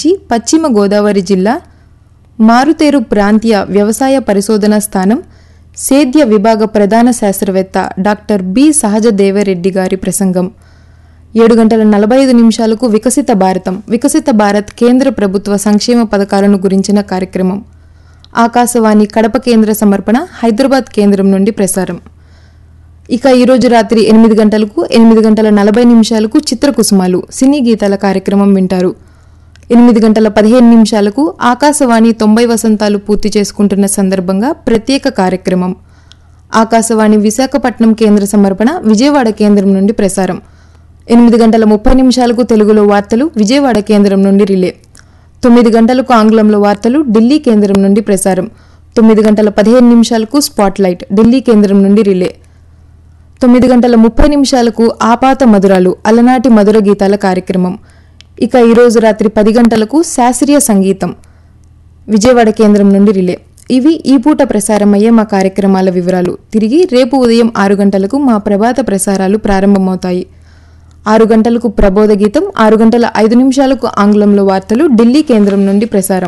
గురించి పశ్చిమ గోదావరి జిల్లా మారుతేరు ప్రాంతీయ వ్యవసాయ పరిశోధనా స్థానం సేద్య విభాగ ప్రధాన శాస్త్రవేత్త డాక్టర్ బి సహజదేవరెడ్డి గారి ప్రసంగం ఏడు గంటల నలభై ఐదు నిమిషాలకు వికసిత భారతం వికసిత భారత్ కేంద్ర ప్రభుత్వ సంక్షేమ పథకాలను గురించిన కార్యక్రమం ఆకాశవాణి కడప కేంద్ర సమర్పణ హైదరాబాద్ కేంద్రం నుండి ప్రసారం ఇక ఈరోజు రాత్రి ఎనిమిది గంటలకు ఎనిమిది గంటల నలభై నిమిషాలకు చిత్రకుసుమాలు సినీ గీతాల కార్యక్రమం వింటారు ఎనిమిది గంటల పదిహేను నిమిషాలకు ఆకాశవాణి తొంభై వసంతాలు పూర్తి చేసుకుంటున్న సందర్భంగా ప్రత్యేక కార్యక్రమం ఆకాశవాణి విశాఖపట్నం కేంద్ర సమర్పణ విజయవాడ కేంద్రం నుండి ప్రసారం ఎనిమిది గంటల ముప్పై నిమిషాలకు తెలుగులో వార్తలు విజయవాడ కేంద్రం నుండి రిలే తొమ్మిది గంటలకు ఆంగ్లంలో వార్తలు ఢిల్లీ కేంద్రం నుండి ప్రసారం తొమ్మిది గంటల పదిహేను నిమిషాలకు స్పాట్లైట్ ఢిల్లీ కేంద్రం నుండి రిలే తొమ్మిది గంటల ముప్పై నిమిషాలకు ఆపాత మధురాలు అలనాటి మధుర గీతాల కార్యక్రమం ఇక ఈరోజు రాత్రి పది గంటలకు శాస్త్రీయ సంగీతం విజయవాడ కేంద్రం నుండి రిలే ఇవి ఈ పూట ప్రసారమయ్యే మా కార్యక్రమాల వివరాలు తిరిగి రేపు ఉదయం ఆరు గంటలకు మా ప్రభాత ప్రసారాలు ప్రారంభమవుతాయి ఆరు గంటలకు ప్రబోధ గీతం ఆరు గంటల ఐదు నిమిషాలకు ఆంగ్లంలో వార్తలు ఢిల్లీ కేంద్రం నుండి ప్రసారం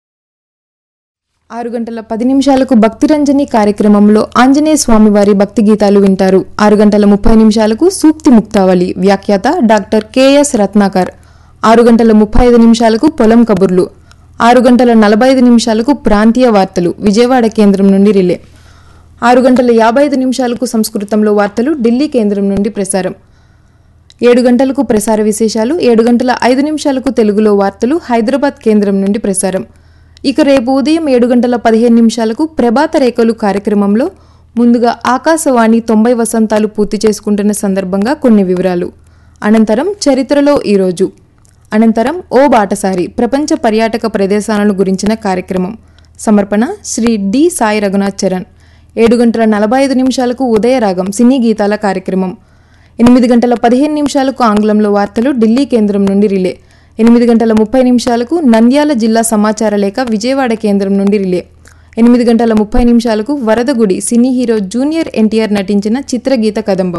ఆరు గంటల పది నిమిషాలకు భక్తిరంజని కార్యక్రమంలో ఆంజనేయ స్వామి వారి భక్తి గీతాలు వింటారు ఆరు గంటల ముప్పై నిమిషాలకు సూక్తి ముక్తావళి వ్యాఖ్యాత డాక్టర్ కెఎస్ రత్నాకర్ ఆరు గంటల ముప్పై ఐదు నిమిషాలకు పొలం కబుర్లు ఆరు గంటల నలభై ఐదు నిమిషాలకు ప్రాంతీయ వార్తలు విజయవాడ కేంద్రం నుండి రిలే ఆరు గంటల యాభై ఐదు నిమిషాలకు సంస్కృతంలో వార్తలు ఢిల్లీ కేంద్రం నుండి ప్రసారం ఏడు గంటలకు ప్రసార విశేషాలు ఏడు గంటల ఐదు నిమిషాలకు తెలుగులో వార్తలు హైదరాబాద్ కేంద్రం నుండి ప్రసారం ఇక రేపు ఉదయం ఏడు గంటల పదిహేను నిమిషాలకు ప్రభాత రేఖలు కార్యక్రమంలో ముందుగా ఆకాశవాణి తొంభై వసంతాలు పూర్తి చేసుకుంటున్న సందర్భంగా కొన్ని వివరాలు అనంతరం చరిత్రలో ఈరోజు అనంతరం ఓ బాటసారి ప్రపంచ పర్యాటక ప్రదేశాలను గురించిన కార్యక్రమం సమర్పణ శ్రీ డి సాయి రఘునాథ్ చరణ్ ఏడు గంటల నలభై ఐదు నిమిషాలకు ఉదయరాగం సినీ గీతాల కార్యక్రమం ఎనిమిది గంటల పదిహేను నిమిషాలకు ఆంగ్లంలో వార్తలు ఢిల్లీ కేంద్రం నుండి రిలే ఎనిమిది గంటల ముప్పై నిమిషాలకు నంద్యాల జిల్లా సమాచార లేఖ విజయవాడ కేంద్రం నుండి రిలే ఎనిమిది గంటల ముప్పై నిమిషాలకు వరదగుడి సినీ హీరో జూనియర్ ఎన్టీఆర్ నటించిన చిత్రగీత కదంబం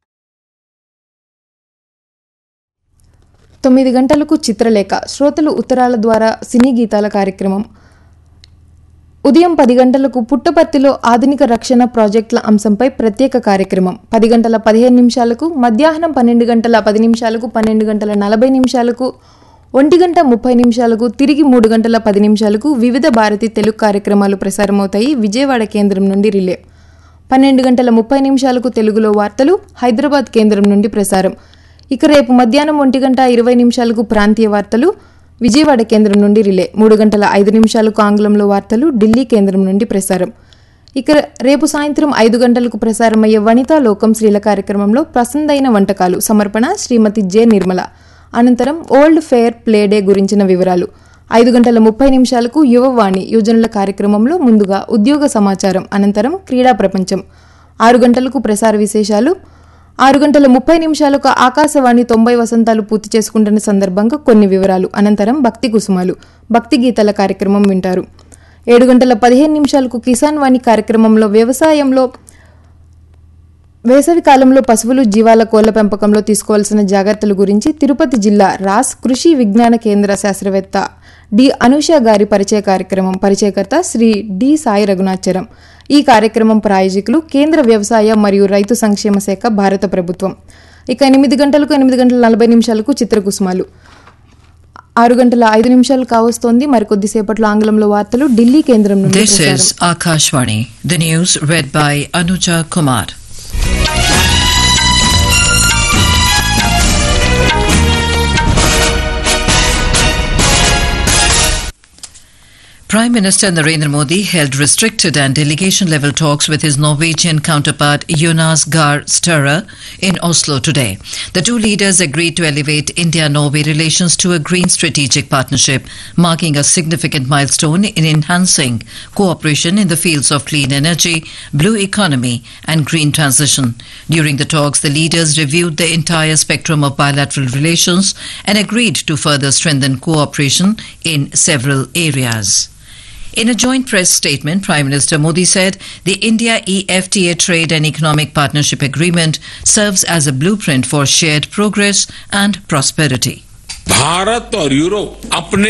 తొమ్మిది గంటలకు చిత్రలేఖ శ్రోతలు ఉత్తరాల ద్వారా సినీ గీతాల కార్యక్రమం ఉదయం పది గంటలకు పుట్టపర్తిలో ఆధునిక రక్షణ ప్రాజెక్టుల అంశంపై ప్రత్యేక కార్యక్రమం పది గంటల పదిహేను నిమిషాలకు మధ్యాహ్నం పన్నెండు గంటల పది నిమిషాలకు పన్నెండు గంటల నలభై నిమిషాలకు ఒంటి గంట ముప్పై నిమిషాలకు తిరిగి మూడు గంటల పది నిమిషాలకు వివిధ భారతి తెలుగు కార్యక్రమాలు ప్రసారమవుతాయి విజయవాడ కేంద్రం నుండి రిలే పన్నెండు గంటల ముప్పై నిమిషాలకు తెలుగులో వార్తలు హైదరాబాద్ కేంద్రం నుండి ప్రసారం ఇక రేపు మధ్యాహ్నం ఒంటి గంట ఇరవై నిమిషాలకు ప్రాంతీయ వార్తలు విజయవాడ కేంద్రం నుండి రిలే మూడు గంటల ఐదు నిమిషాలకు ఆంగ్లంలో వార్తలు ఢిల్లీ కేంద్రం నుండి ప్రసారం ఇక రేపు సాయంత్రం ఐదు గంటలకు ప్రసారమయ్యే వనితా లోకం శ్రీల కార్యక్రమంలో ప్రసందైన వంటకాలు సమర్పణ శ్రీమతి జె నిర్మల అనంతరం ఓల్డ్ ఫెయిర్ ప్లే డే గురించిన వివరాలు ఐదు గంటల ముప్పై నిమిషాలకు యువవాణి యువజనుల కార్యక్రమంలో ముందుగా ఉద్యోగ సమాచారం అనంతరం క్రీడా ప్రపంచం ఆరు గంటలకు ప్రసార విశేషాలు ఆరు గంటల ముప్పై నిమిషాలకు ఆకాశవాణి తొంభై వసంతాలు పూర్తి చేసుకుంటున్న సందర్భంగా కొన్ని వివరాలు అనంతరం భక్తి కుసుమాలు భక్తి గీతాల కార్యక్రమం వింటారు ఏడు గంటల పదిహేను నిమిషాలకు కిసాన్ వాణి కార్యక్రమంలో వ్యవసాయంలో వేసవి కాలంలో పశువులు జీవాల కోళ్ల పెంపకంలో తీసుకోవాల్సిన జాగ్రత్తల గురించి తిరుపతి జిల్లా రాస్ కృషి విజ్ఞాన కేంద్ర శాస్త్రవేత్త డి అనూష గారి పరిచయ కార్యక్రమం పరిచయకర్త శ్రీ డి సాయి రఘునాథరం ఈ కార్యక్రమం ప్రాయోజకులు కేంద్ర వ్యవసాయ మరియు రైతు సంక్షేమ శాఖ భారత ప్రభుత్వం ఇక ఎనిమిది గంటలకు ఎనిమిది గంటల నలభై నిమిషాలకు చిత్రకుసుమాలు ఆరు గంటల ఐదు నిమిషాలు కావస్తోంది మరికొద్దిసేపట్లో ఆంగ్లంలో వార్తలు ఢిల్లీ కేంద్రం నుండి This ప్రసారం. is Akashvani. The news read by Anuja Kumar. Prime Minister Narendra Modi held restricted and delegation level talks with his Norwegian counterpart Jonas Gahr Støre in Oslo today. The two leaders agreed to elevate India Norway relations to a green strategic partnership, marking a significant milestone in enhancing cooperation in the fields of clean energy, blue economy, and green transition. During the talks, the leaders reviewed the entire spectrum of bilateral relations and agreed to further strengthen cooperation in several areas. In a joint press statement, Prime Minister Modi said the India EFTA Trade and Economic Partnership Agreement serves as a blueprint for shared progress and prosperity. Bharat और Europe अपने